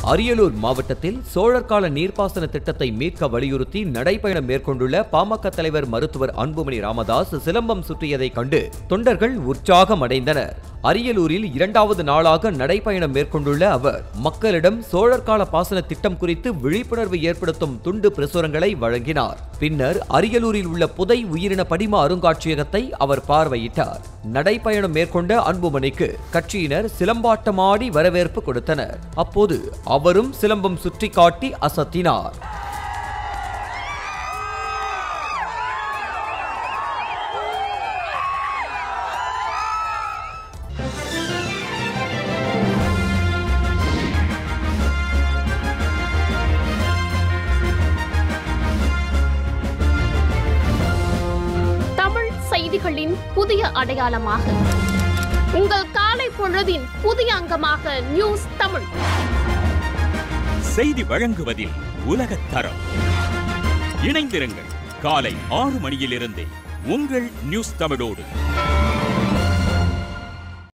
அரியலூர் மாவட்டத்தில் சோழர் கால நீர்ப்பாசன திட்டத்தை மீட்க வலியுறுத்தி நடைபயணம் மேற்கொண்டுள்ள பாமக தலைவர் மருத்துவர் அன்புமணி ராமதாஸ் சிலம்பம் சுற்றியதைக் கண்டு தொண்டர்கள் உற்சாகம் அடைந்தனர் அரியலூரில் இரண்டாவது நாளாக நடைபயணம் மேற்கொண்டுள்ள அவர் மக்களிடம் சோழர் கால பாசன திட்டம் குறித்து விழிப்புணர்வு ஏற்படுத்தும் துண்டு பிரசுரங்களை வழங்கினார் பின்னர் அரியலூரில் உள்ள புதை உயிரின படிம அருங்காட்சியகத்தை அவர் பார்வையிட்டார் நடைபயணம் மேற்கொண்ட அன்புமணிக்கு கட்சியினர் சிலம்பாட்டமாடி வரவேற்பு கொடுத்தனர் அப்போது அவரும் சிலம்பம் சுற்றி காட்டி அசத்தினார் தமிழ் செய்திகளின் புதிய அடையாளமாக உங்கள் காலை பொழுதின் புதிய அங்கமாக நியூஸ் தமிழ் செய்தி வழங்குவதில் உலகத் தரம் இணைந்திருங்கள் காலை ஆறு மணியிலிருந்தே உங்கள் நியூஸ் தமிழோடு